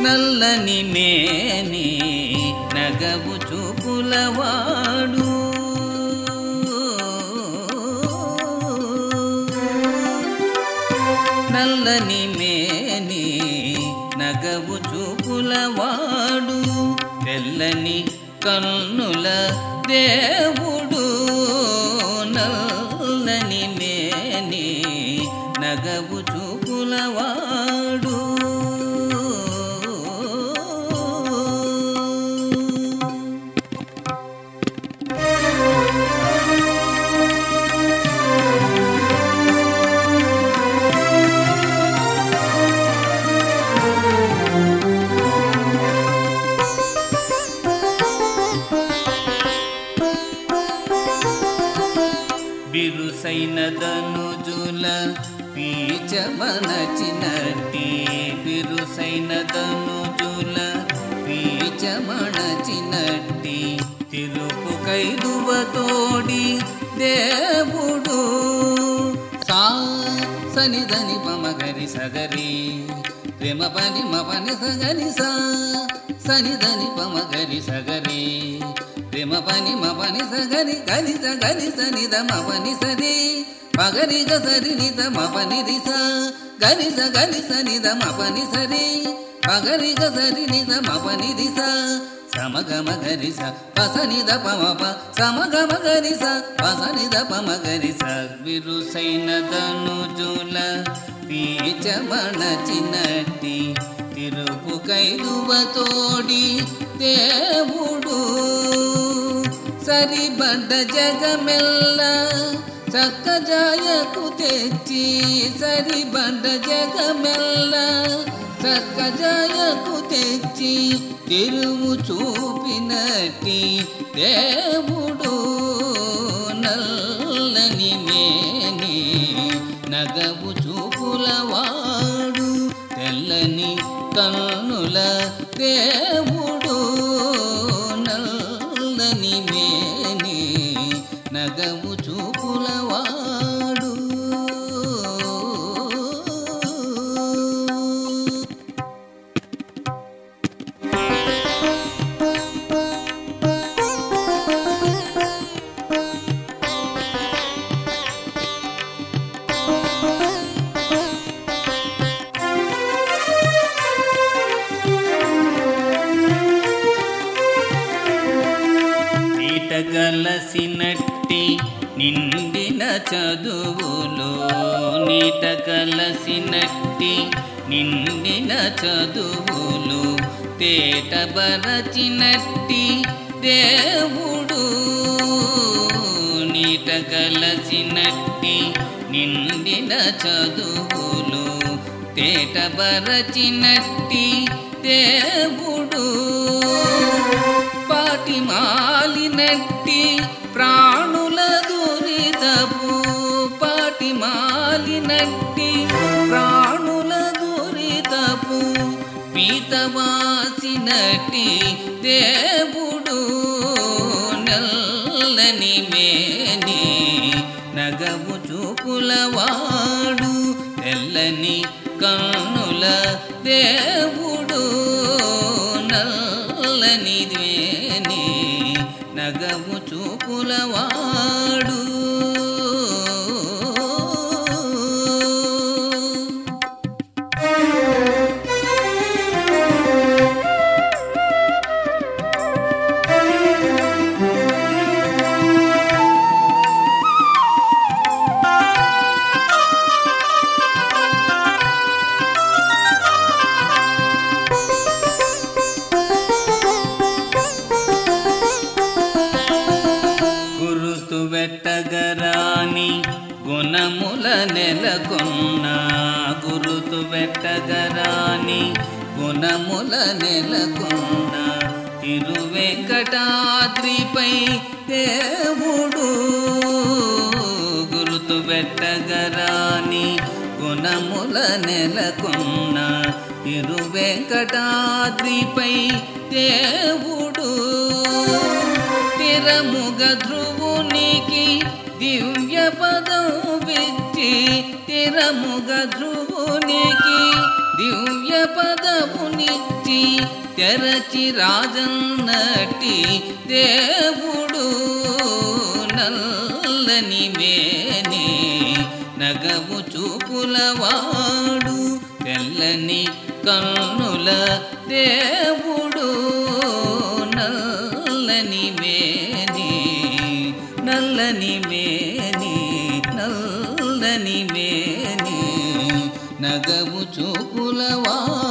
నల్లని మేని నగవు చూపులవాడు నల్లని మేని నగవు చూపులవాడు తెల్లని కన్నుల దేవుడు నల్లని మేని నగవు చూపులవాడు బిరుసైన ధనుజుల పీచమనచినట్టి బిరుసైన ధనుజుల పీచమణచినట్టి తిరుపు కైదువ తోడి దేవుడు సా సనిదని పమగరి సగరి ప్రేమ పని మపని సగరి సా సనిదని పమగరి సగరి ప్రేమ పని మపని సగరి గని సగరి సనిద మపని సరి పగరి గసరి నిద మపని రిస గని స గని సనిద మపని సరి పగరి గసరి నిద మపని రిస సమగమ గరిస పసనిద పమప సమగమ గరిస పసనిద పమ గరిస విరుసైన ధనుజుల పీచమణచినట్టి తిరుపు కైదువ తోడి దేవుడు సరిబడ్డ జగమెల్ల చక్క జాయకు తెచ్చి సరిబడ్డ జగమెల్ల చక్క జాయకు తెచ్చి తిరువు చూపినట్టి దేవుడు నల్లని మేని నగవు చూపులవాడు తెల్లని కన్నుల దేవుడు నల్లని మేని నగవు చూపులవాడు నీటగలసినట్టి నిండిన చదువులు నీట కలసినట్టి నిండిన చదువులు తేట బరచినట్టి దేవుడు నీట కలసినట్టి నిండిన చదువులు తేట బరచినట్టి దేవుడు పాటి మాలినట్టి ప్రాణుల దురితపు పాటి మాలినట్టి ప్రాణుల దురితపు పీతవాసినట్టి దేవుడు నల్లని మేని నగవు చూపులవాడు తెల్లని కన్నుల దేవుడు నల్లని ద్వేని నగవు చూపులవాడు గురుతు వెట్టగరాని గుణముల నెలకొన్న గురుతు వెట్టగరాని గుణముల నెలకొన్న తిరువెంకటాద్రిపై దేవుడు గురుతు వెట్టగరాని గుణముల నెలకొన్న తిరువెంకటాద్రిపై దేవుడు తిరముగ ధ్రువునికి దివ్య పదం విచ్చి తిరముగ ధ్రువునికి దివ్య పదమునిచ్చి తెరచి రాజన్నటి దేవుడు నల్లని మేనే నగవు చూపులవాడు తెల్లని కన్నుల దేవుడు నల్లని మేని నల్లని మేని నల్లని మేని నగవు చూపులవాడు